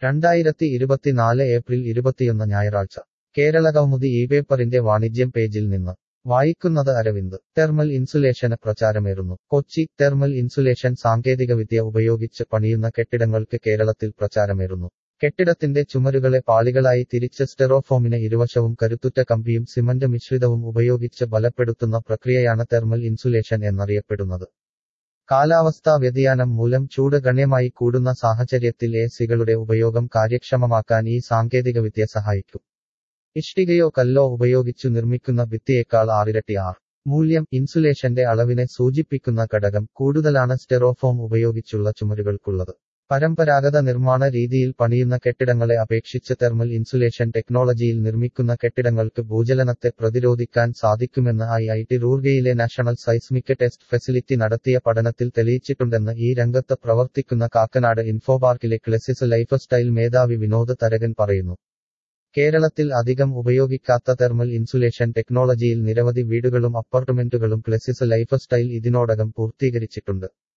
രണ്ടായിരത്തി ഇരുപത്തിനാല് ഏപ്രിൽ ഇരുപത്തിയൊന്ന് ഞായറാഴ്ച കേരള കൗമുദി ഈ പേപ്പറിന്റെ വാണിജ്യം പേജിൽ നിന്ന് വായിക്കുന്നത് അരവിന്ദ് തെർമൽ ഇൻസുലേഷന് പ്രചാരമേറുന്നു കൊച്ചി തെർമൽ ഇൻസുലേഷൻ സാങ്കേതികവിദ്യ ഉപയോഗിച്ച് പണിയുന്ന കെട്ടിടങ്ങൾക്ക് കേരളത്തിൽ പ്രചാരമേറുന്നു കെട്ടിടത്തിന്റെ ചുമരുകളെ പാളികളായി തിരിച്ച് സ്റ്റെറോഫോമിന് ഇരുവശവും കരുത്തുറ്റ കമ്പിയും സിമന്റ് മിശ്രിതവും ഉപയോഗിച്ച് ബലപ്പെടുത്തുന്ന പ്രക്രിയയാണ് തെർമൽ ഇൻസുലേഷൻ എന്നറിയപ്പെടുന്നത് കാലാവസ്ഥാ വ്യതിയാനം മൂലം ചൂട് ഗണ്യമായി കൂടുന്ന സാഹചര്യത്തിൽ എ സികളുടെ ഉപയോഗം കാര്യക്ഷമമാക്കാൻ ഈ സാങ്കേതികവിദ്യ സഹായിക്കും ഇഷ്ടികയോ കല്ലോ ഉപയോഗിച്ചു നിർമ്മിക്കുന്ന ഭിത്തിയേക്കാൾ ആറിരട്ടി ആർ മൂല്യം ഇൻസുലേഷന്റെ അളവിനെ സൂചിപ്പിക്കുന്ന ഘടകം കൂടുതലാണ് സ്റ്റെറോഫോം ഉപയോഗിച്ചുള്ള ചുമരുകൾക്കുള്ളത് പരമ്പരാഗത നിർമ്മാണ രീതിയിൽ പണിയുന്ന കെട്ടിടങ്ങളെ അപേക്ഷിച്ച് തെർമൽ ഇൻസുലേഷൻ ടെക്നോളജിയിൽ നിർമ്മിക്കുന്ന കെട്ടിടങ്ങൾക്ക് ഭൂചലനത്തെ പ്രതിരോധിക്കാൻ സാധിക്കുമെന്ന് ഐ ഐ ടി റൂർഗയിലെ നാഷണൽ സൈസ്മിക് ടെസ്റ്റ് ഫെസിലിറ്റി നടത്തിയ പഠനത്തിൽ തെളിയിച്ചിട്ടുണ്ടെന്ന് ഈ രംഗത്ത് പ്രവർത്തിക്കുന്ന കാക്കനാട് ഇൻഫോപാർക്കിലെ ക്ലെസിസ് ലൈഫ് സ്റ്റൈൽ മേധാവി വിനോദ് തരകൻ പറയുന്നു കേരളത്തിൽ അധികം ഉപയോഗിക്കാത്ത തെർമൽ ഇൻസുലേഷൻ ടെക്നോളജിയിൽ നിരവധി വീടുകളും അപ്പാർട്ട്മെന്റുകളും ക്ലെസിസ് ലൈഫ് സ്റ്റൈൽ ഇതിനോടകം പൂർത്തീകരിച്ചിട്ടുണ്ട്